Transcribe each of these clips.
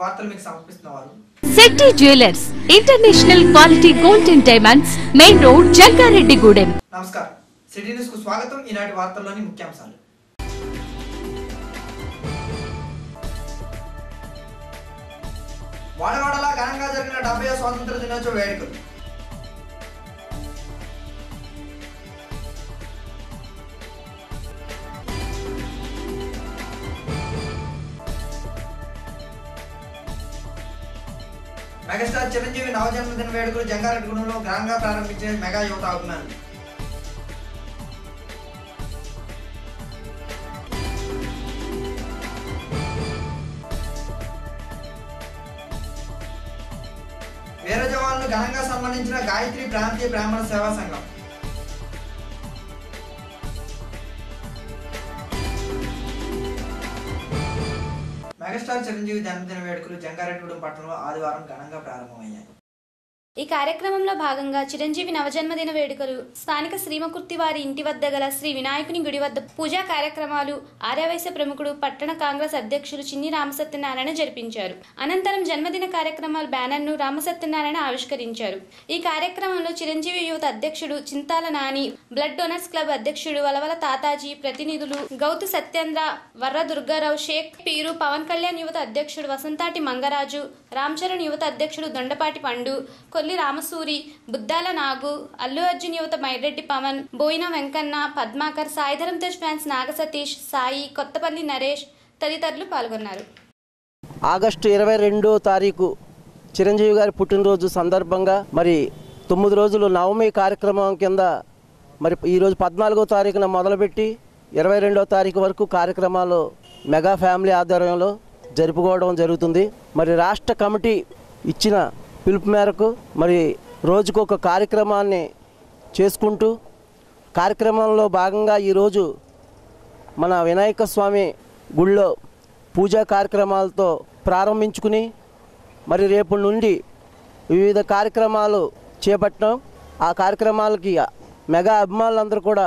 వార్తలు మీకు సమర్పిస్తున్న వారు Shetty jewellers international quality gold and diamonds main road Jangareddygudem నమస్కారం సిటీ న్యూస్ కు స్వాగతం ఈనాటి వార్తల్లోని ముఖ్యాంశాలు వాడవాడలా ఘనంగా జరిగిన డెబ్బై స్వాతంత్ర దినోత్సవ వేడుకలు మెగాస్టార్ చిరంజీవి నవజన్మదిన వేడుకలు జంగారెడ్డిగూడెంలో ఘనంగా ప్రారంభించిన మెగా యువత అభిమానులు వీర జవాన్లు ఘనంగా సన్మానించిన గాయత్రి ప్రాంతీయ బ్రాహ్మణ సేవా సంఘం మెగాస్టార్ చిరంజీవి జన్మదిన వేడుకలు జంగారెడ్డిగూడెం పట్టణంలో ఆదివారం ఘనంగా ప్రారంభమయ్యాయి ఈ కార్యక్రమంలో భాగంగా చిరంజీవి నవజన్మదిన వేడుకలు స్థానిక శ్రీమకుర్తి వారి ఇంటి వద్ద గల శ్రీ వినాయకుని గుడి వద్ద పూజా కార్యక్రమాలు ఆర్యవైశ్య ప్రముఖుడు పట్టణ కాంగ్రెస్ అధ్యక్షులు చిన్ని రామసత్యనారాయణ జరిపించారు అనంతరం జన్మదిన కార్యక్రమాల బ్యానర్ను రామసత్యనారాయణ ఆవిష్కరించారు ఈ కార్యక్రమంలో చిరంజీవి యువత అధ్యక్షుడు Chintala Nani blood donors club అధ్యక్షుడు వలవల తాతాజీ ప్రతినిధులు గౌతు సత్యేంద్ర వర్ర దుర్గారావు షేక్ పీరు పవన్ కళ్యాణ్ యువత అధ్యక్షుడు వసంతాటి మంగరాజు రామ్ చరణ్ యువత అధ్యక్షుడు దొండపాటి పండు కొల్లి రామసూరి బుద్దాల నాగు అల్లు అర్జున్ యువత మైరెడ్డి పవన్ బోయిన వెంకన్న పద్మాకర్ సాయిధరం తేజ్ ఫ్యాన్స్ నాగ సతీష్ సాయి కొత్తపల్లి నరేష్ తదితరులు పాల్గొన్నారు ఆగస్టు ఇరవై రెండో తారీఖు చిరంజీవి గారి పుట్టినరోజు సందర్భంగా మరి తొమ్మిది రోజులు నవమి కార్యక్రమం కింద మరి ఈరోజు పద్నాలుగో తారీఖున మొదలుపెట్టి ఇరవై రెండో తారీఖు వరకు కార్యక్రమాలు మెగా ఫ్యామిలీ ఆధ్వర్యంలో జరుపుకోవడం జరుగుతుంది మరి రాష్ట్ర కమిటీ ఇచ్చిన పిలుపు మేరకు మరి రోజుకు ఒక కార్యక్రమాన్ని చేసుకుంటూ కార్యక్రమంలో భాగంగా ఈరోజు మన వినాయక స్వామి గుళ్ళో పూజా కార్యక్రమాలతో ప్రారంభించుకుని మరి రేపటి నుండి వివిధ కార్యక్రమాలు చేపట్టడం ఆ కార్యక్రమాలకి మెగా అభిమానులందరూ కూడా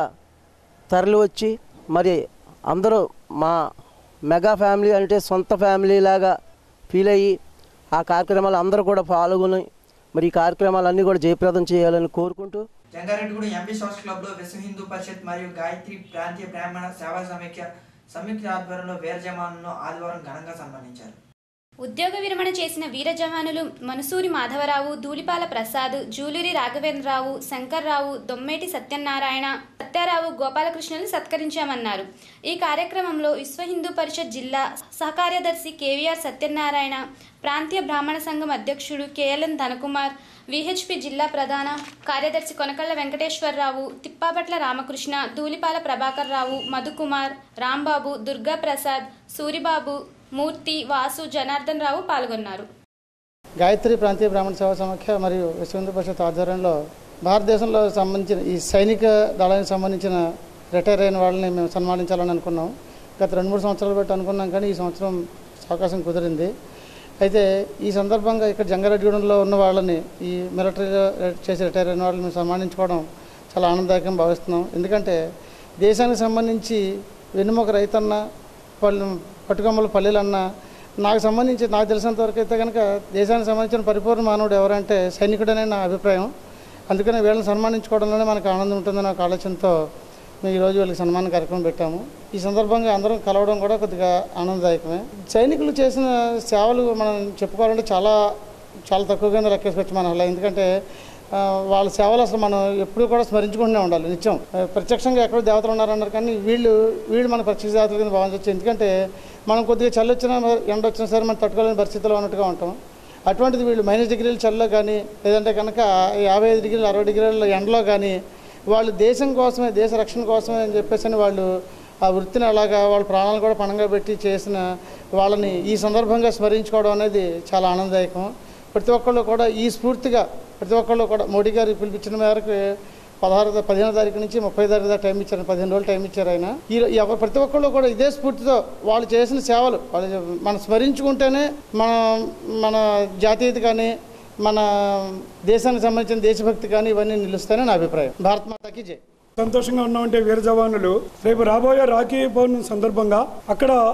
తరలి వచ్చి మరి అందరూ మా మెగా ఫ్యామిలీ అంటే సొంత ఫ్యామిలీ లాగా ఫీల్ అయ్యి ఆ కార్యక్రమాలు అందరూ కూడా పాల్గొని మరి ఈ కార్యక్రమాలన్నీ కూడా జయప్రదం చేయాలని కోరుకుంటూ జంగారెడ్డిగూడెం ఎంపీ సోషల్ క్లబ్ లో విశ్వ హిందూ పరిషత్ మరియు గాయత్రి ప్రాంతీయ బ్రాహ్మణ సేవా సమైక్య సంయుక్త ఆధ్వర్యంలో వీర జవాన్లను ఆదివారం ఘనంగా సన్మానించారు ఉద్యోగ విరమణ చేసిన వీర జవానులు మనసూరి మాధవరావు ధూళిపాల ప్రసాద్ జూలూరి రాఘవేంద్రరావు శంకర్రావు దొమ్మేటి సత్యనారాయణ సత్యారావు గోపాలకృష్ణను సత్కరించామన్నారు ఈ కార్యక్రమంలో విశ్వ హిందూ పరిషత్ జిల్లా సహకార్యదర్శి కేవీఆర్ సత్యనారాయణ ప్రాంతీయ బ్రాహ్మణ సంఘం అధ్యక్షుడు కేఎల్ఎన్ ధనకుమార్ విహెచ్పి జిల్లా ప్రధాన కార్యదర్శి కొనకళ్ళ వెంకటేశ్వరరావు తిప్పాపట్ల రామకృష్ణ ధూళిపాల ప్రభాకర్ రావు మధుకుమార్ రాంబాబు దుర్గా ప్రసాద్ సూరిబాబు మూర్తి వాసు జనార్దన్ రావు పాల్గొన్నారు గాయత్రి ప్రాంతీయ బ్రాహ్మణ సేవా సమాఖ్య మరియు విశ్వ హిందూ పరిషత్ ఆధ్వర్యంలో భారతదేశంలో సంబంధించిన ఈ సైనిక దళానికి సంబంధించిన రిటైర్ అయిన వాళ్ళని మేము సన్మానించాలని అనుకున్నాం గత రెండు మూడు సంవత్సరాలు బట్టి అనుకున్నాం కానీ ఈ సంవత్సరం అవకాశం కుదిరింది అయితే ఈ సందర్భంగా ఇక్కడ జంగారెడ్డిగూడెంలో ఉన్న వాళ్ళని ఈ మిలిటరీలో చేసి రిటైర్ అయిన వాళ్ళని మేము సన్మానించుకోవడం చాలా ఆనందదాయకం భావిస్తున్నాం ఎందుకంటే దేశానికి సంబంధించి వెన్నుముక రైతన్న పల్లె పట్టుకొమ్మల పల్లెలన్న నాకు సంబంధించి నాకు తెలిసినంత వరకు అయితే కనుక దేశానికి సంబంధించిన పరిపూర్ణ మానవుడు ఎవరంటే సైనికుడనే నా అభిప్రాయం అందుకనే వీళ్ళని సన్మానించుకోవడంలోనే మనకు ఆనందం ఉంటుందన్న ఒక ఆలోచనతో మేము ఈరోజు వీళ్ళకి సన్మాన కార్యక్రమం పెట్టాము ఈ సందర్భంగా అందరం కలవడం కూడా కొద్దిగా ఆనందదాయకమే సైనికులు చేసిన సేవలు మనం చెప్పుకోవాలంటే చాలా చాలా తక్కువగా లెక్కేసుకోవచ్చు మనం అలా ఎందుకంటే ఆ, వాళ్ళ సేవలు అసలు మనం ఎప్పుడూ కూడా స్మరించుకుంటూనే ఉండాలి నిత్యం ఆ, ప్రత్యక్షంగా ఎక్కడో దేవతలు ఉన్నారన్నారు కానీ వీళ్ళు వీళ్ళు మన ప్రత్యక్ష దేవతల కింద భావించవచ్చు ఎందుకంటే మనం కొద్దిగా చలి వచ్చినా ఎండ వచ్చినా సరే మనం తట్టుకోలేని పరిస్థితిలో ఉన్నట్టుగా ఉంటాం అటువంటిది వీళ్ళు మైనస్ డిగ్రీల చలిలో కానీ లేదంటే కనుక యాభై ఐదు డిగ్రీలు అరవై డిగ్రీల ఎండలో కానీ వాళ్ళు దేశం కోసమే దేశ రక్షణ కోసమే అని చెప్పేసి అని వాళ్ళు ఆ వృత్తిని అలాగా వాళ్ళ ప్రాణాలు కూడా పణంగా పెట్టి చేసిన వాళ్ళని ఈ సందర్భంగా స్మరించుకోవడం అనేది చాలా ఆనందదాయకం ప్రతి ఒక్కళ్ళు కూడా ఈ స్ఫూర్తిగా ప్రతి ఒక్కళ్ళు కూడా మోడీ గారు పిలిపించిన మేరకు పదహారు పదిహేనో తారీఖు నుంచి ముప్పై తారీఖు దాకా టైం ఇచ్చారు పదిహేను రోజులు టైం ఇచ్చారు ఆయన ఈ ఎవరు ప్రతి ఒక్కళ్ళు కూడా ఇదే స్ఫూర్తితో వాళ్ళు చేసిన సేవలు వాళ్ళు మనం స్మరించుకుంటేనే మన మన జాతీయత కానీ మన దేశానికి సంబంధించిన దేశభక్తి కానీ ఇవన్నీ నిలుస్తాయని నా అభిప్రాయం భారత్ మాతాకి జై సంతోషంగా ఉన్నామంటే వీర జవానులు రేపు రాబోయే రాఖీ పౌర్ణమి సందర్భంగా అక్కడ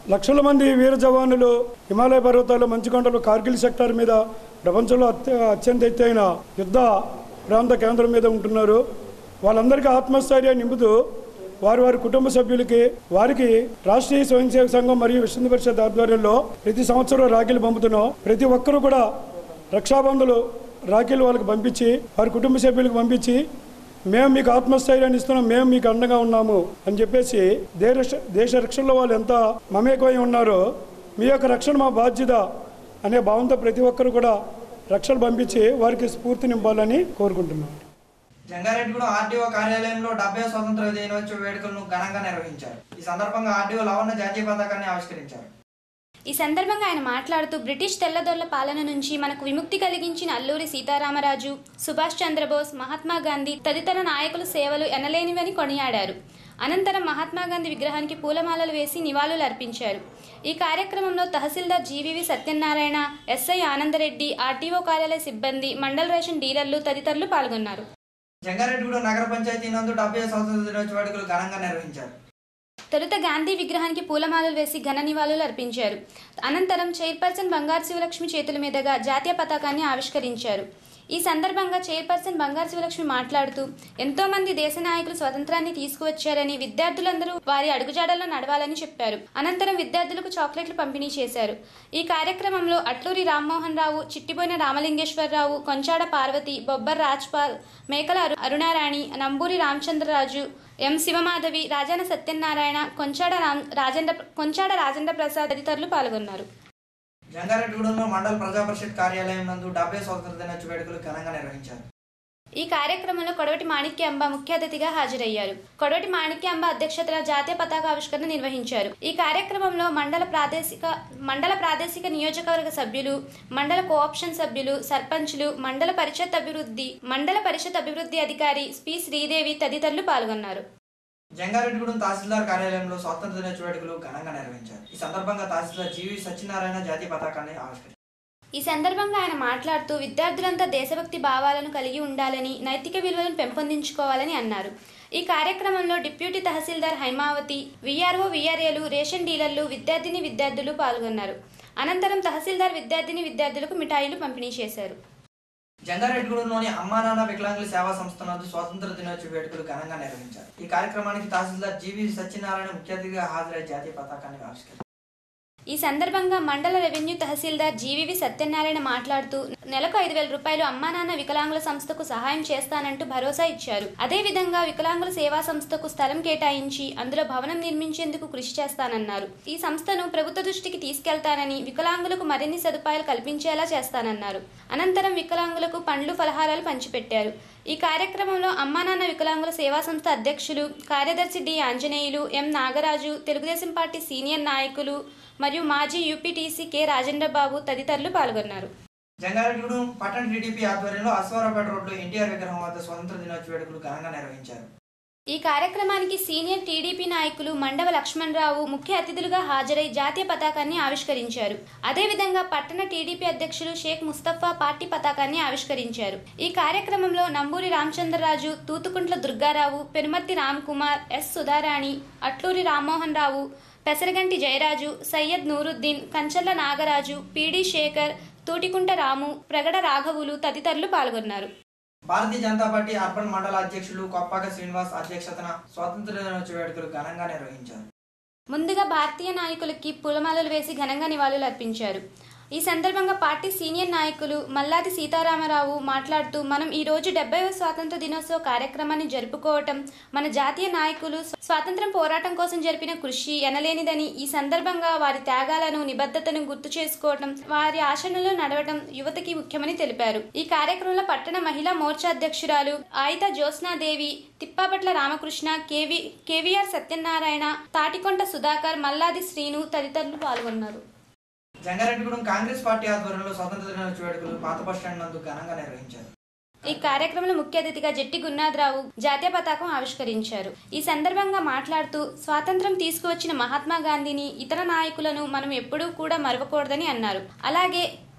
లక్షల మంది వీర జవానులు హిమాలయ పర్వతాలు మంచుకొండలు కార్గిల్ సెక్టార్ మీద ప్రపంచంలో అత్య అత్యంత ఎత్తైన యుద్ధ ప్రాంత కేంద్రం మీద ఉంటున్నారు వాళ్ళందరికీ ఆత్మస్థైర్యాన్ని నింపుతూ వారి వారి కుటుంబ సభ్యులకి వారికి రాష్ట్రీయ స్వయం సేవక సంఘం మరియు విష్ణు పరిషత్ ఆధ్వర్యంలో ప్రతి సంవత్సరం రాఖీలు పంపుతున్నాం ప్రతి ఒక్కరూ కూడా రక్షాబంధులు రాఖీలు వాళ్ళకి పంపించి వారి కుటుంబ సభ్యులకు పంపించి మేము మీకు ఆత్మస్థైర్యాన్ని ఇస్తున్నాం మేము మీకు అండగా ఉన్నాము అని చెప్పేసి దేశ దేశ రక్షణలో వాళ్ళు ఎంత మమేకమై ఉన్నారో మీ యొక్క రక్షణ మా బాధ్యత అనే భావంతో ప్రతి ఒక్కరు కూడా రక్షణ పంపించి వారికి స్ఫూర్తి నింపాలని కోరుకుంటున్నాం జంగారెడ్డిగూడెం ఆర్డీఓ కార్యాలయంలో డెబ్బై స్వతంత్ర దినోత్సవ వేడుకలను ఘనంగా నిర్వహించారు ఈ సందర్భంగా ఆర్డీఓ లవణ జాతీయ పతాకాన్ని ఆవిష్కరించారు ఈ సందర్భంగా ఆయన మాట్లాడుతూ బ్రిటిష్ తెల్లదొరల పాలన నుంచి మనకు విముక్తి కలిగించిన అల్లూరి సీతారామరాజు సుభాష్ చంద్రబోస్ మహాత్మా గాంధీ తదితర నాయకుల సేవలు ఎనలేనివని కొనియాడారు అనంతరం మహాత్మా గాంధీ విగ్రహానికి పూలమాలలు వేసి నివాళులు అర్పించారు ఈ కార్యక్రమంలో తహసీల్దార్ GVV Satyanarayana SI Anandareddy RTO కార్యాలయ సిబ్బంది మండల రేషన్ డీలర్లు తదితరులు పాల్గొన్నారు జంగారెడ్డిగూడెం నగర పంచాయతీ నందు డెబ్బై స్వతంత్ర దినోత్సవ వేడుకలు ఘనంగా నిర్వహించారు తొలుత గాంధీ విగ్రహానికి పూలమాలలు వేసి ఘన నివాళులు అర్పించారు అనంతరం చైర్పర్సన్ బంగారు శివలక్ష్మి చేతుల మీదుగా జాతీయ పతాకాన్ని ఆవిష్కరించారు ఈ సందర్భంగా చైర్పర్సన్ బంగారు శివలక్ష్మి మాట్లాడుతూ ఎంతో మంది దేశ నాయకులు స్వతంత్రాన్ని తీసుకువచ్చారని విద్యార్థులందరూ వారి అడుగుజాడల్లో నడవాలని చెప్పారు అనంతరం విద్యార్థులకు చాక్లెట్లు పంపిణీ చేశారు ఈ కార్యక్రమంలో అట్లూరి రామ్మోహన్ రావు చిట్టిపోయిన రామలింగేశ్వరరావు కొంచాడ పార్వతి బొబ్బర్ రాజ్పాల్ మేకల అరు- అరుణారాణి నంబూరి రామచంద్రరాజు ఎం శివమాధవి రాజాన సత్యనారాయణ కొంచాడ రామ్ రాజేంద్ర కొంచాడ రాజేంద్ర ప్రసాద్ తదితరులు పాల్గొన్నారు జంగారెడ్డిగూడెంలో మండల ప్రజా పరిషత్ కార్యాలయం నందు డెబ్బై స్వతంత్ర దినోత్సవ వేడుకలు ఘనంగా నిర్వహించారు ఈ కార్యక్రమంలో కొడవటి మాణిక్యాంబ ముఖ్య అతిథిగా హాజరయ్యారు కొడవటి మాణిక్యాంబ అధ్యక్షతన జాతీయ పతాక ఆవిష్కరణ నిర్వహించారు ఈ కార్యక్రమంలో మండల ప్రాదేశిక మండల ప్రాదేశిక నియోజకవర్గ సభ్యులు మండల కోఆప్షన్ సభ్యులు సర్పంచ్లు మండల పరిషత్ అభివృద్ధి మండల పరిషత్ అభివృద్ధి అధికారి పి శ్రీదేవి తదితరులు పాల్గొన్నారు జంగారెడ్డిగూడెం తహసీల్దార్ కార్యాలయంలో స్వాతంత్ర దినోత్సవ వేడుకలు ఘనంగా నిర్వహించారు ఈ సందర్భంగా తహసీల్దార్ జీవి సత్యనారాయణ జాతీయ పతాకాన్ని ఆవిష్కరించారు ఈ సందర్భంగా ఆయన మాట్లాడుతూ విద్యార్థులంతా దేశభక్తి భావాలను కలిగి ఉండాలని నైతిక విలువలను పెంపొందించుకోవాలని అన్నారు ఈ కార్యక్రమంలో డిప్యూటీ తహసీల్దార్ హైమావతి విఆర్ఓ విఆర్ఏలు రేషన్ డీలర్లు విద్యార్థిని విద్యార్థులు పాల్గొన్నారు అనంతరం తహసీల్దార్ విద్యార్థిని విద్యార్థులకు మిఠాయిలు పంపిణీ చేశారు జంగారెడ్డిగూడెంలోని అమ్మా నాన్న వికలాంగుల సేవా సంస్థ నందు స్వాతంత్ర దినోత్సవ వేడుకలు ఘనంగా నిర్వహించారు ఈ కార్యక్రమానికి తహసీల్దార్ జీవి సత్యనారాయణ ముఖ్య అతిథిగా హాజరై జాతీయ పతాకాన్ని ఆవిష్కరించారు ఈ సందర్భంగా మండల రెవెన్యూ తహసీల్దార్ జీవివి సత్యనారాయణ మాట్లాడుతూ నెలకు ఐదు వేల రూపాయలు అమ్మా నాన్న వికలాంగుల సంస్థకు సహాయం చేస్తానంటూ భరోసా ఇచ్చారు అదే విధంగా వికలాంగుల సేవా సంస్థకు స్థలం కేటాయించి అందులో భవనం నిర్మించేందుకు కృషి చేస్తానన్నారు ఈ సంస్థను ప్రభుత్వ దృష్టికి తీసుకెళ్తానని వికలాంగులకు మరిన్ని సదుపాయాలు కల్పించేలా చేస్తానన్నారు అనంతరం వికలాంగులకు పండ్లు ఫలహారాలు పంచిపెట్టారు ఈ కార్యక్రమంలో అమ్మా నాన్న వికలాంగుల సేవా సంస్థ అధ్యక్షులు కార్యదర్శి D Anjaneyulu M Nagaraju Telugu Desam party senior నాయకులు మరియు మాజీ యూపీటీసీ కె రాజేంద్రబాబు తదితరులు పాల్గొన్నారు జంగారెడ్డిగూడెం పట్టణ టీడీపీ ఆధ్వర్యంలో అశ్వారావుపేట రోడ్లో ఎన్టీఆర్ విగ్రహం వద్ద స్వాతంత్ర దినోత్సవ వేడుకలు ఘనంగా నిర్వహించారు ఈ కార్యక్రమానికి సీనియర్ టీడీపీ నాయకులు మండవ లక్ష్మణరావు ముఖ్య అతిథులుగా హాజరై జాతీయ పతాకాన్ని ఆవిష్కరించారు అదేవిధంగా పట్టణ టీడీపీ అధ్యక్షులు షేక్ ముస్తఫా పార్టీ పతాకాన్ని ఆవిష్కరించారు ఈ కార్యక్రమంలో నంబూరి రామచంద్రరాజు తూతుకుంట్ల దుర్గారావు పెనుమర్తి రామ్కుమార్ ఎస్ సుధారాణి అట్లూరి రామ్మోహన్ రావు పెసరగంటి జయరాజు సయ్యద్ నూరుద్దీన్ కంచర్ల నాగరాజు పీడి శేఖర్ తూటికుంట రాము ప్రగడ రాఘవులు తదితరులు పాల్గొన్నారు భారతీయ జనతా పార్టీ అర్బన్ మండల అధ్యక్షులు కొప్పాక శ్రీనివాస్ అధ్యక్షతన స్వాతంత్ర దినోత్సవ వేడుకలు ఘనంగా నిర్వహించారు ముందుగా భారతీయ నాయకులకి పూలమాలలు వేసి ఘనంగా నివాళులు అర్పించారు ఈ సందర్భంగా పార్టీ సీనియర్ నాయకులు మల్లాది సీతారామరావు మాట్లాడుతూ మనం ఈ రోజు డెబ్బైవ స్వాతంత్ర దినోత్సవ కార్యక్రమాన్ని జరుపుకోవటం మన జాతీయ నాయకులు స్వాతంత్రం పోరాటం కోసం జరిపిన కృషి ఎనలేనిదని ఈ సందర్భంగా వారి త్యాగాలను నిబద్ధతను గుర్తు చేసుకోవటం వారి ఆచరణలో నడవటం యువతకి ముఖ్యమని తెలిపారు ఈ కార్యక్రమంలో పట్టణ మహిళా మోర్చా అధ్యక్షురాలు ఆయిత జ్యోత్స్నాదేవి తిప్పాపట్ల రామకృష్ణ కేవి కేవీఆర్ సత్యనారాయణ తాటికొంట సుధాకర్ మల్లాది శ్రీను తదితరులు పాల్గొన్నారు జంగారెడ్డిగూడెం కాంగ్రెస్ పార్టీ ఆధ్వర్యంలో స్వాతంత్ర దినోత్సవ వేడుకలు పాత బస్టాండ్ నందు ఘనంగా నిర్వహించారు ఈ కార్యక్రమంలో ముఖ్య అతిథిగా జట్టి గురునాథరావు జాతీయ పతాకం ఆవిష్కరించారు ఈ సందర్భంగా మాట్లాడుతూ స్వాతంత్రం తీసుకువచ్చిన మహాత్మా గాంధీని ఇతర నాయకులను మనం ఎప్పుడూ కూడా మరవకూడదని అన్నారు అలాగే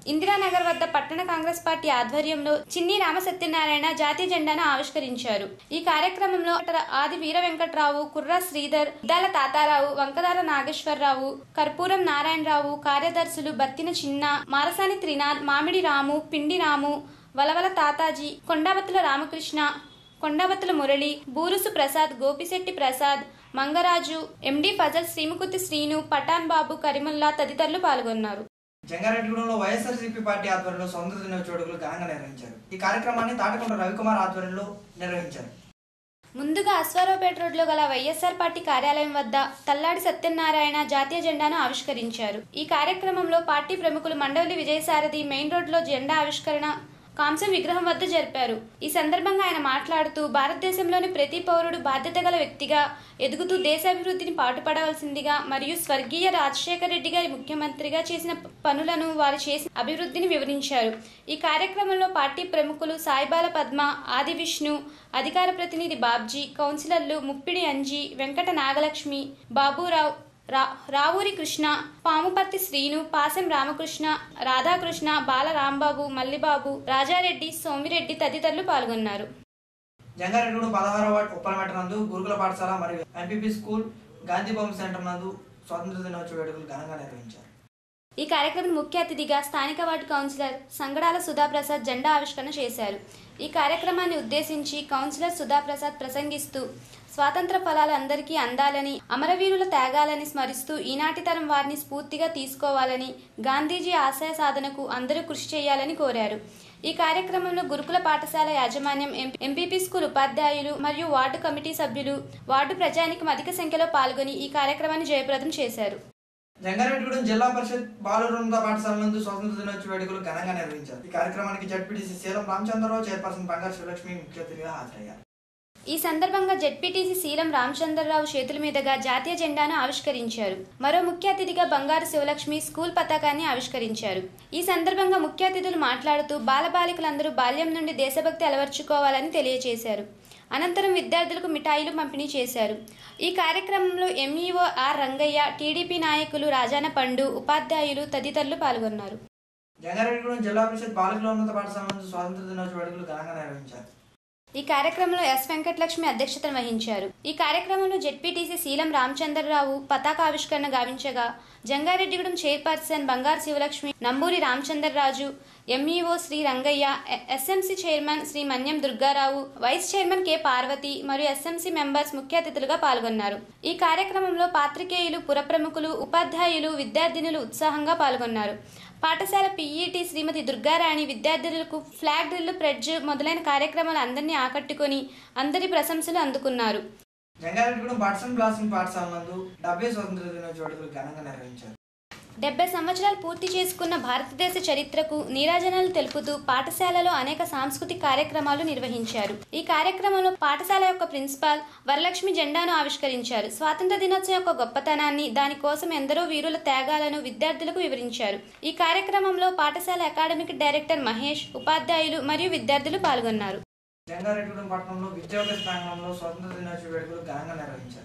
ఇందిరానగర్ వద్ద పట్టణ కాంగ్రెస్ పార్టీ ఆధ్వర్యంలో చిన్ని రామసత్యనారాయణ జాతీయ జెండాను ఆవిష్కరించారు ఈ కార్యక్రమంలో డాక్టర్ ఆది వీర వెంకట్రావు కుర్రా శ్రీధర్ దాల తాతారావు వంకదాల నాగేశ్వరరావు కర్పూరం నారాయణరావు కార్యదర్శులు బత్తిన చిన్న మారసాని త్రినాథ్ మామిడి రాము పిండి రాము వలవల తాతాజీ కొండాబత్తుల రామకృష్ణ కొండాబత్తుల మురళి బూరుసు ప్రసాద్ గోపిశెట్టి ప్రసాద్ మంగరాజు ఎండి ఫజల్ శ్రీముకుతి శ్రీను పఠాన్ బాబు కరిముల్లా తదితరులు పాల్గొన్నారు జంగారెడ్డిగూడెంలో వైఎస్ఆర్సీపీ పార్టీ ఆధ్వర్యంలో స్వతంత్ర దినోత్సవ వేడుకలు ఘనంగా నిర్వహించారు ఈ కార్యక్రమాన్ని తాటకొండ రవికుమార్ ఆధ్వర్యంలో నిర్వహించారు ముందుగా అశ్వారావుపేట రోడ్లో గల వైఎస్ఆర్ పార్టీ కార్యాలయం వద్ద తల్లాడి సత్యనారాయణ జాతీయ జెండాను ఆవిష్కరించారు ఈ కార్యక్రమంలో పార్టీ ప్రముఖులు మండవల్లి విజయసారథి మెయిన్ రోడ్లో జెండా ఆవిష్కరణ కాంసం విగ్రహం వద్ద జరిపారు ఈ సందర్భంగా ఆయన మాట్లాడుతూ భారతదేశంలోని ప్రతి పౌరుడు బాధ్యత గల వ్యక్తిగా ఎదుగుతూ దేశాభివృద్ధిని పాటుపడవలసిందిగా మరియు స్వర్గీయ రాజశేఖర రెడ్డి గారి ముఖ్యమంత్రిగా చేసిన పనులను వారు చేసిన అభివృద్ధిని వివరించారు ఈ కార్యక్రమంలో పార్టీ ప్రముఖులు సాయిబాల పద్మ ఆది విష్ణు అధికార ప్రతినిధి బాబ్జీ కౌన్సిలర్లు ముప్పిడి అంజీ వెంకట నాగలక్ష్మి బాబురావు రా రావూరి కృష్ణ పాముపర్తి శ్రీను పాసెం రామకృష్ణ రాధాకృష్ణ బాల రాంబాబు మల్లిబాబు రాజారెడ్డి సోమిరెడ్డి తదితరులు పాల్గొన్నారు జంగారెడ్డిగూడెం పదహారవ వార్డు ఉప్పలమెట నందు గురుకుల పాఠశాల మరియు ఎంపీపీ స్కూల్ గాంధీ బొమ్మ సెంటర్ నందు స్వాతంత్ర దినోత్సవ వేడుకలు ఘనంగా నిర్వహించారు ఈ కార్యక్రమం ముఖ్య అతిథిగా స్థానిక వార్డు కౌన్సిలర్ సంగడాల సుధాప్రసాద్ జెండా ఆవిష్కరణ చేశారు ఈ కార్యక్రమాన్ని ఉద్దేశించి కౌన్సిలర్ సుధాప్రసాద్ ప్రసంగిస్తూ స్వాతంత్ర ఫలాలు అందరికీ అందాలని అమరవీరుల త్యాగాలని స్మరిస్తూ ఈనాటి తరం వారిని స్ఫూర్తిగా తీసుకోవాలని గాంధీజీ ఆశయ సాధనకు అందరూ కృషి చేయాలని కోరారు ఈ కార్యక్రమంలో గురుకుల పాఠశాల యాజమాన్యం ఎం- ఎంపీపీ స్కూల్ ఉపాధ్యాయులు మరియు వార్డు కమిటీ సభ్యులు వార్డు ప్రజానికం అధిక సంఖ్యలో పాల్గొని ఈ కార్యక్రమాన్ని జయప్రదం చేశారు జంగారెడ్డిగూడెం జిల్లా పరిషత్ బాలురున్నత పాఠశాల నందు స్వాతంత్ర దినోత్సవ వేడుకలు ఘనంగా నిర్వహించారు ఈ కార్యక్రమానికి జడ్పీటీసీ శీలం రామచంద్రరావు చైర్పర్సన్ బంగారు శివలక్ష్మి ముఖ్య అతిథిగా హాజరయ్యారు ఈ సందర్భంగా జెడ్పీటీసీ శీలం రామచంద్రరావు చేతుల మీదుగా జాతీయ జెండాను ఆవిష్కరించారు మరో ముఖ్య అతిథిగా బంగారు శివలక్ష్మి స్కూల్ పతాకాన్ని ఆవిష్కరించారు ఈ సందర్భంగా ముఖ్య అతిథులు మాట్లాడుతూ బాలబాలికలందరూ బాల్యం నుండి దేశభక్తి అలవర్చుకోవాలని తెలియజేశారు అనంతరం విద్యార్థులకు మిఠాయిలు పంపిణీ చేశారు ఈ కార్యక్రమంలో ఎంఈఓ ఆర్ రంగయ్య టీడీపీ నాయకులు రాజాన పండు ఉపాధ్యాయులు తదితరులు పాల్గొన్నారు జంగారెడ్డిగూడెం జిల్లా పరిషత్ బాలికల ఉన్నత పాఠశాల నందు స్వాతంత్ర దినోత్సవ వేడుకలు ఘనంగా నిర్వహించారు ఈ కార్యక్రమంలో ఎస్ వెంకటలక్ష్మి అధ్యక్షతన వహించారు ఈ కార్యక్రమంలో జెడ్పీటీసీ శీలం రామచంద్రరావు పతాకావిష్కరణ గావించగా జంగారెడ్డిగూడెం చైర్పర్సన్ బంగారు శివలక్ష్మి నంబూరి రామచంద్రరాజు ఎంఈఓ శ్రీ రంగయ్య ఎ- SMC chairman Sri Manyam Durgarao vice chairman K Parvathi మరియు ఎస్ఎంసీ మెంబర్స్ ముఖ్య అతిథులుగా పాల్గొన్నారు ఈ కార్యక్రమంలో పాత్రికేయులు పురప్రముఖులు ఉపాధ్యాయులు విద్యార్థినులు ఉత్సాహంగా పాల్గొన్నారు పాఠశాల పీఈటీ శ్రీమతి దుర్గారాణి విద్యార్థులకు ఫ్లాగ్ డ్రిల్ ప్రెడ్జ్ మొదలైన కార్యక్రమాలు అందరినీ ఆకట్టుకొని అందరి ప్రశంసలు అందుకున్నారు జంగారెడ్డిగూడెం బట్సన్ బ్లాసింగ్ పాఠశాల నందు డెబ్బై స్వాతంత్ర దినోత్సవ వేడుకలు ఘనంగా నిర్వహించారు డెబ్బై సంవత్సరాలు పూర్తి చేసుకున్న భారతదేశ చరిత్రకు నీరాజనాలు తెలుపుతూ పాఠశాలలో అనేక సాంస్కృతిక కార్యక్రమాలు నిర్వహించారు ఈ కార్యక్రమంలో పాఠశాల యొక్క ప్రిన్సిపాల్ వరలక్ష్మి జెండాను ఆవిష్కరించారు స్వాతంత్ర దినోత్సవం యొక్క గొప్పతనాన్ని దానికోసం ఎందరో వీరుల త్యాగాలను విద్యార్థులకు వివరించారు ఈ కార్యక్రమంలో పాఠశాల అకాడమిక్ డైరెక్టర్ మహేష్ ఉపాధ్యాయులు మరియు విద్యార్థులు పాల్గొన్నారు జంగారెడ్డిగూడెం పట్టణంలో విద్యాభ్యాస ప్రాంగణంలో స్వాతంత్ర దినోత్సవ వేడుకలు ఘనంగా నిర్వహించారు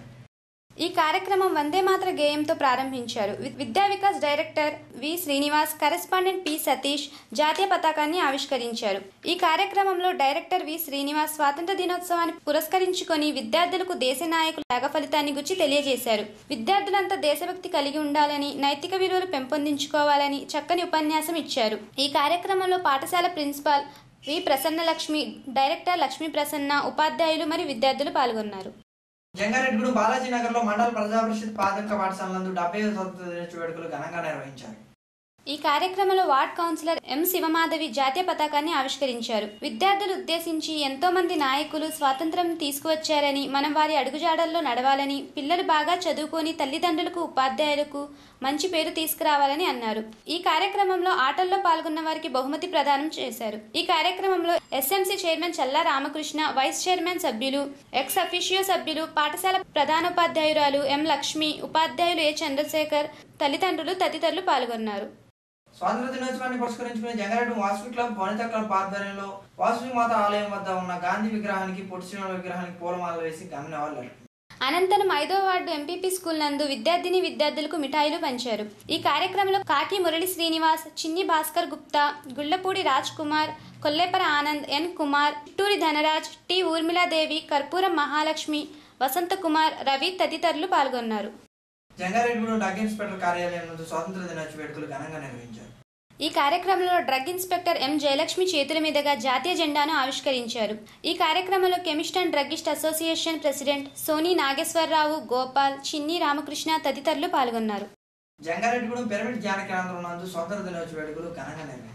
ఈ కార్యక్రమం వందే మాత్ర గేయంతో ప్రారంభించారు వి- Vidya Vikas director V Srinivas correspondent P Satish జాతీయ పతాకాన్ని ఆవిష్కరించారు ఈ కార్యక్రమంలో డైరెక్టర్ వి శ్రీనివాస్ స్వాతంత్ర దినోత్సవాన్ని పురస్కరించుకొని విద్యార్థులకు దేశ నాయకుల త్యాగ ఫలితాన్ని గురించి తెలియజేశారు విద్యార్థులంతా దేశభక్తి కలిగి ఉండాలని నైతిక విలువలు పెంపొందించుకోవాలని చక్కని ఉపన్యాసం ఇచ్చారు ఈ కార్యక్రమంలో పాఠశాల principal V Prasannalakshmi director Lakshmi Prasanna ఉపాధ్యాయులు మరియు విద్యార్థులు పాల్గొన్నారు జంగారెడ్డిగూడెం బాలాజీ నగర్ లో మండల ప్రజా పరిషత్ ప్రాథమిక పాఠశాల నందు డెబ్బై స్వాతంత్ర దినోత్సవ వేడుకలు ఘనంగా నిర్వహించారు ఈ కార్యక్రమంలో వార్డ్ కౌన్సిలర్ ఎం శివమాధవి జాతీయ పతాకాన్ని ఆవిష్కరించారు విద్యార్థులు ఉద్దేశించి ఎంతో మంది నాయకులు స్వాతంత్రం తీసుకువచ్చారని మనం వారి అడుగుజాడల్లో నడవాలని పిల్లలు బాగా చదువుకొని తల్లిదండ్రులకు ఉపాధ్యాయులకు మంచి పేరు తీసుకురావాలని అన్నారు ఈ కార్యక్రమంలో ఆటల్లో పాల్గొన్న వారికి బహుమతి ప్రదానం చేశారు ఈ కార్యక్రమంలో SMC chairman Challa Ramakrishna vice chairman సభ్యులు ఎక్స్ అఫీషియో సభ్యులు పాఠశాల ప్రధానోపాధ్యాయురాలు ఎం లక్ష్మి ఉపాధ్యాయులు ఏ చంద్రశేఖర్ తల్లిదండ్రులు తదితరులు పాల్గొన్నారు స్వాతంత్ర దినోత్సవాన్ని పురస్కరించుకుని జంగారెడ్డి వాసవి క్లబ్ వనిత క్లబ్ ఆధ్వర్యంలో వాసవి మాత ఆలయం వద్ద ఉన్న గాంధీ విగ్రహానికి పొట్టి శ్రీరాములు విగ్రహానికి పూలమాల వేసి ఘన నివాళులు అర్పించారు. అనంతరం ఐదో వార్డు ఎంపీపీ స్కూల్ నందు విద్యార్థిని విద్యార్థులకు మిఠాయిలు పంచారు ఈ కార్యక్రమంలో కాకి మురళి శ్రీనివాస్ చిన్ని భాస్కర్ గుప్తా గుళ్లపూడి రాజ్ కుమార్ కొల్లేపర ఆనంద్ ఎన్ కుమార్ చిట్టూరి ధనరాజ్ టి ఊర్మిళాదేవి కర్పూరం మహాలక్ష్మి వసంత కుమార్ రవి తదితరులు పాల్గొన్నారు జంగారెడ్డిగూడెం డ్రగ్ ఇన్స్పెక్టర్ కార్యాలయం నందు స్వాతంత్ర దినోత్సవ వేడుకలు ఘనంగా నిర్వహించారు ఈ కార్యక్రమంలో డ్రగ్ ఇన్స్పెక్టర్ ఎం జయలక్ష్మి చేతుల మీదుగా జాతీయ జెండాను ఆవిష్కరించారు ఈ కార్యక్రమంలో chemist and druggist association president Soni Nageswararao Gopal Chinni Ramakrishna తదితరులు పాల్గొన్నారు జంగారెడ్డిగూడెం పిరమిడ్ ధ్యాన కేంద్రం నందు స్వాతంత్ర దినోత్సవ వేడుకలు ఘనంగా నిర్వహించారు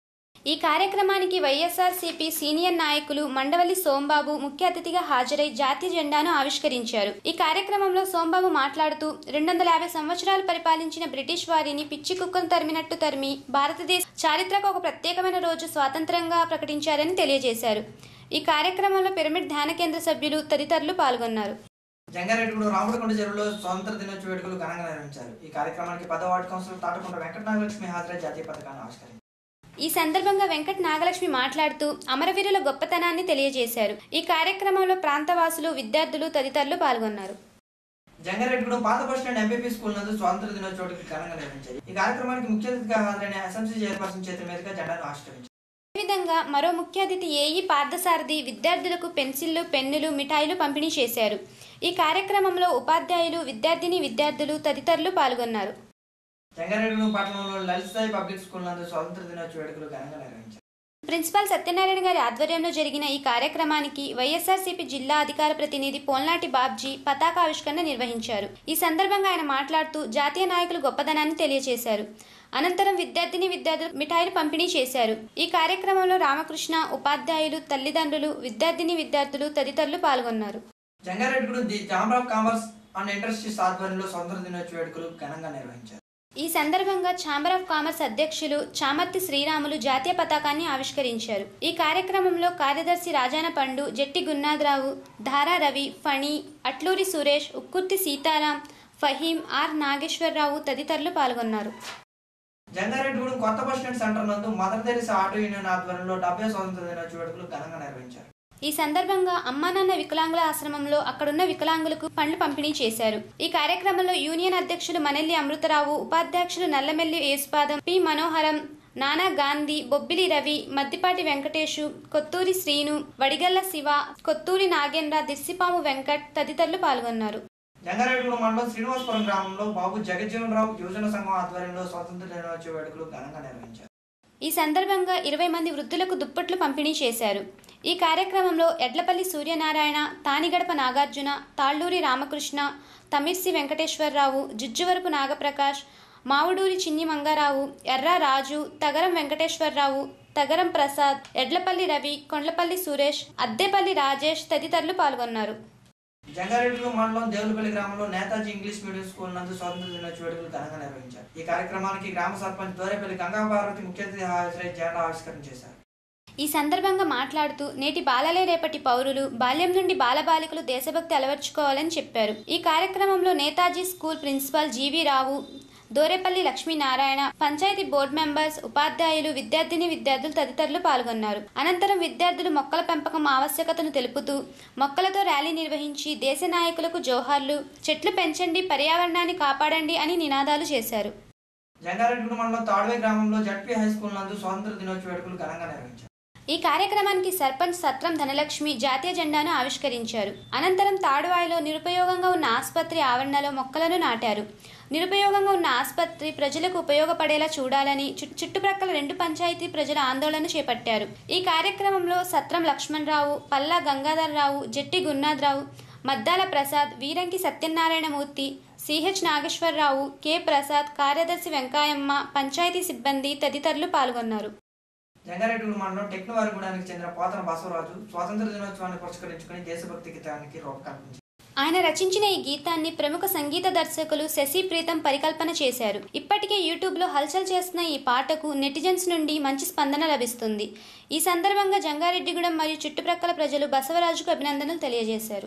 ఈ కార్యక్రమానికి వైఎస్ఆర్సీపీ సీనియర్ నాయకులు మండవల్లి సోంబాబు ముఖ్య అతిథిగా హాజరై జాతీయ జెండాను ఆవిష్కరించారు ఈ కార్యక్రమంలో సోంబాబు మాట్లాడుతూ రెండు వందల యాభై సంవత్సరాలు పరిపాలించిన బ్రిటిష్ వారిని పిచ్చి కుక్కను తరిమినట్టు తరిమి భారతదేశ చారిత్రక ఒక ప్రత్యేకమైన రోజు స్వాతంత్రంగా ప్రకటించారని తెలియజేశారు ఈ కార్యక్రమంలో పిరమిడ్ ధ్యాన కేంద్ర సభ్యులు తదితరులు పాల్గొన్నారు జంగారెడ్డిగూడెం రాముడికొండ చెరువులో స్వాతంత్ర దినోత్సవ వేడుకలు ఘనంగా నిర్వహించారు ఈ కార్యక్రమానికి పదో వార్డు కౌన్సిలర్ తాటకొండ వెంకట నాగలక్ష్మి హాజరై జాతీయ పథకాన్ని ఆవిష్కరించారు ఈ సందర్భంగా వెంకట నాగలక్ష్మి మాట్లాడుతూ అమరవీరుల గొప్పతనాన్ని తెలియజేశారు ఈ కార్యక్రమంలో ప్రాంతవాసులు విద్యార్థులు తదితరులు పాల్గొన్నారు జంగారెడ్డిగూడెం పాత బస్ స్టాండ్ ఎంపీపీ స్కూల్ నందు స్వాతంత్ర దినోత్సవ వేడుకలు ఘనంగా నిర్వహించారు ఈ కార్యక్రమానికి ముఖ్య అతిథిగా హాజరైన ఎస్ఎంసీ చైర్పర్సన్ చేతుల మీదుగా జెండాను ఆవిష్కరించారు అదేవిధంగా మరో ముఖ్య అతిథి ఏఈ పార్థసారథి విద్యార్థులకు పెన్సిళ్లు పెన్నులు మిఠాయిలు పంపిణీ చేశారు ఈ కార్యక్రమంలో ఉపాధ్యాయులు విద్యార్థిని విద్యార్థులు తదితరులు పాల్గొన్నారు జంగారెడ్డిగూడెం పట్టణంలో లలిత సాయి పబ్లిక్ స్కూల్ నందు స్వాతంత్ర దినోత్సవ వేడుకలు ఘనంగా నిర్వహించారు ప్రిన్సిపాల్ సత్యనారాయణ గారి ఆధ్వర్యంలో జరిగిన ఈ కార్యక్రమానికి వైఎస్ఆర్సీపీ జిల్లా అధికార ప్రతినిధి పోల్నాటి బాబ్జీ పతాకావిష్కరణ నిర్వహించారు ఈ సందర్భంగా ఆయన మాట్లాడుతూ జాతీయ నాయకులు గొప్పదనాన్ని తెలియజేశారు అనంతరం విద్యార్థిని విద్యార్థులు మిఠాయిలు పంపిణీ చేశారు ఈ కార్యక్రమంలో రామకృష్ణ ఉపాధ్యాయులు తల్లిదండ్రులు విద్యార్థిని విద్యార్థులు తదితరులు పాల్గొన్నారు Jangareddygudem the chamber of commerce and industries ఆధ్వర్యంలో స్వాతంత్ర దినోత్సవ వేడుకలు ఘనంగా నిర్వహించారు ఈ సందర్భంగా ఛాంబర్ ఆఫ్ కామర్స్ అధ్యక్షులు చామర్తి శ్రీరాములు జాతీయ పతాకాన్ని ఆవిష్కరించారు ఈ కార్యక్రమంలో కార్యదర్శి రాజాన పండు జట్టి గున్నాథరావు ధారా రవి ఫణి అట్లూరి సురేష్ ఉక్కుర్తి సీతారాం ఫహీం ఆర్ నాగేశ్వరరావు తదితరులు పాల్గొన్నారు జంగారెడ్డిగూడెం కొత్త బస్ స్టాండ్ సెంటర్ నందు మదర్ తెరిసా ఆటో యూనియన్ ఆధ్వర్యంలో డెబ్బై స్వాతంత్ర దినోత్సవ వేడుకలు ఘనంగా నిర్వహించారు ఈ సందర్భంగా అమ్మా నాన్న వికలాంగుల ఆశ్రమంలో అక్కడున్న వికలాంగులకు పండ్లు పంపిణీ చేశారు ఈ కార్యక్రమంలో యూనియన్ అధ్యక్షులు మనెల్లి అమృతరావు ఉపాధ్యక్షులు నల్లమెల్లి యేసుపాదం పి మనోహరం నానా గాంధీ బొబ్బిలి రవి మద్దిపాటి వెంకటేషు కొత్తూరి శ్రీను వడిగల్ల శివ కొత్తూరి నాగేంద్ర దిర్సిపాము వెంకట్ తదితరులు పాల్గొన్నారు జంగారెడ్డిగూడెం మండలం శ్రీనివాసపురం గ్రామంలో బాబు జగజ్జీవన్ రావు యువజన సంఘం ఆధ్వర్యంలో స్వాతంత్ర దినోత్సవ వేడుకలు ఘనంగా నిర్వహించారు ఈ సందర్భంగా ఇరవై మంది వృద్ధులకు దుప్పట్లు పంపిణీ చేశారు ఈ కార్యక్రమంలో ఎడ్లపల్లి సూర్యనారాయణ తానిగడప నాగార్జున తాళ్ళూరి రామకృష్ణ తమిర్సి వెంకటేశ్వరరావు జుజ్జువరపు నాగప్రకాష్ మావుడూరి చిన్ని మంగారావు ఎర్ర రాజు తగరం వెంకటేశ్వరరావు తగరం ప్రసాద్ ఎడ్లపల్లి రవి కొండ్లపల్లి సురేష్ అద్దెపల్లి రాజేష్ తదితరులు పాల్గొన్నారు జంగారెడ్డిగూడెం మండలం దేవులపల్లి గ్రామంలో నేతాజీ ఇంగ్లీష్ మీడియం స్కూల్ నందు స్వాతంత్ర దినోత్సవ వేడుకలు ఘనంగా నిర్వహించారు ఈ కార్యక్రమానికి గ్రామ సర్పంచ్ దోరేపల్లి గంగాపార్వతి ముఖ్య అతిథి హాజరై జెండా ఆవిష్కరణ చేశారు ఈ సందర్భంగా మాట్లాడుతూ నేటి బాలలే రేపటి పౌరులు బాల్యం నుండి బాలబాలికలు దేశభక్తి అలవర్చుకోవాలని చెప్పారు ఈ కార్యక్రమంలో Netaji school principal GV Rao Dorepalli Lakshminarayana panchayat board members ఉపాధ్యాయులు విద్యార్థిని విద్యార్థులు తదితరులు పాల్గొన్నారు అనంతరం విద్యార్థులు మొక్కల పెంపకం ఆవశ్యకతను తెలుపుతూ మొక్కలతో ర్యాలీ నిర్వహించి దేశ నాయకులకు జోహార్లు చెట్లు పెంచండి పర్యావరణాన్ని కాపాడండి అని నినాదాలు చేశారు జంగారెడ్డిగూడెం మండలం తాడ్వే గ్రామంలో జడ్పీ హై స్కూల్ నందు స్వాతంత్ర దినోత్సవ వేడుకలు ఘనంగా నిర్వహించారు ఈ కార్యక్రమానికి సర్పంచ్ సత్రం ధనలక్ష్మి జాతీయ జెండాను ఆవిష్కరించారు అనంతరం తాడువాయిలో నిరుపయోగంగా ఉన్న ఆసుపత్రి ఆవరణలో మొక్కలను నాటారు నిరుపయోగంగా ఉన్న ఆసుపత్రి ప్రజలకు ఉపయోగపడేలా చూడాలని చుట్- చుట్టుప్రక్కల రెండు పంచాయతీ ప్రజల ఆందోళన చేపట్టారు ఈ కార్యక్రమంలో సత్రం లక్ష్మణరావు పల్లా గంగాధరరావు జట్టి గున్నాథరావు మద్దాల ప్రసాద్ వీరంకి సత్యనారాయణమూర్తి సిహెచ్ నాగేశ్వరరావు కె ప్రసాద్ కార్యదర్శి వెంకాయమ్మ పంచాయతీ సిబ్బంది తదితరులు పాల్గొన్నారు జంగారెడ్డిగూడెం మండలం టెక్నవారిగూడానికి చెందిన పోతన బసవరాజు స్వాతంత్ర దినోత్సవాన్ని పురస్కరించుకుని దేశభక్తి గీతానికి రూపకల్పించారు ఆయన రచించిన ఈ గీతాన్ని ప్రముఖ సంగీత దర్శకులు శశి ప్రీతం పరికల్పన చేశారు ఇప్పటికే యూట్యూబ్లో హల్చల్ చేస్తున్న ఈ పాటకు నెటిజన్స్ నుండి మంచి స్పందన లభిస్తుంది ఈ సందర్భంగా జంగారెడ్డిగూడెం మరియు చుట్టుప్రక్కల ప్రజలు బసవరాజుకు అభినందనలు తెలియజేశారు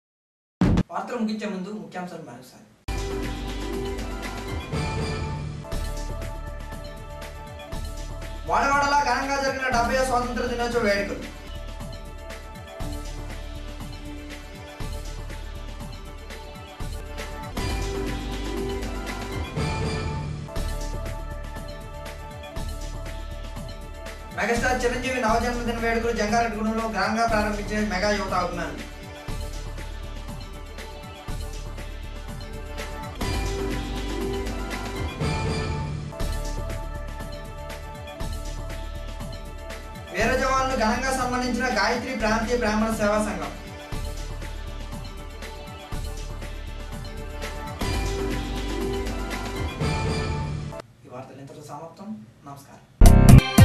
వార్తలు ముగించే ముందు ముఖ్యాంశాలు మరోసారి వాడవాడలా ఘనంగా జరిగిన డెబ్బై స్వాతంత్ర దినోత్సవ వేడుకలు మెగాస్టార్ చిరంజీవి నవజన్మదిన వేడుకలు జంగారెడ్డిగూడెంలో ఘనంగా ప్రారంభించే మెగా యువత అభిమానులు వీర జవాన్లు ఘనంగా సన్మానించిన గాయత్రి ప్రాంతీయ బ్రాహ్మణ సేవా సంఘం ఈ వార్తలు ఇంతటితో సమాప్తం నమస్కారం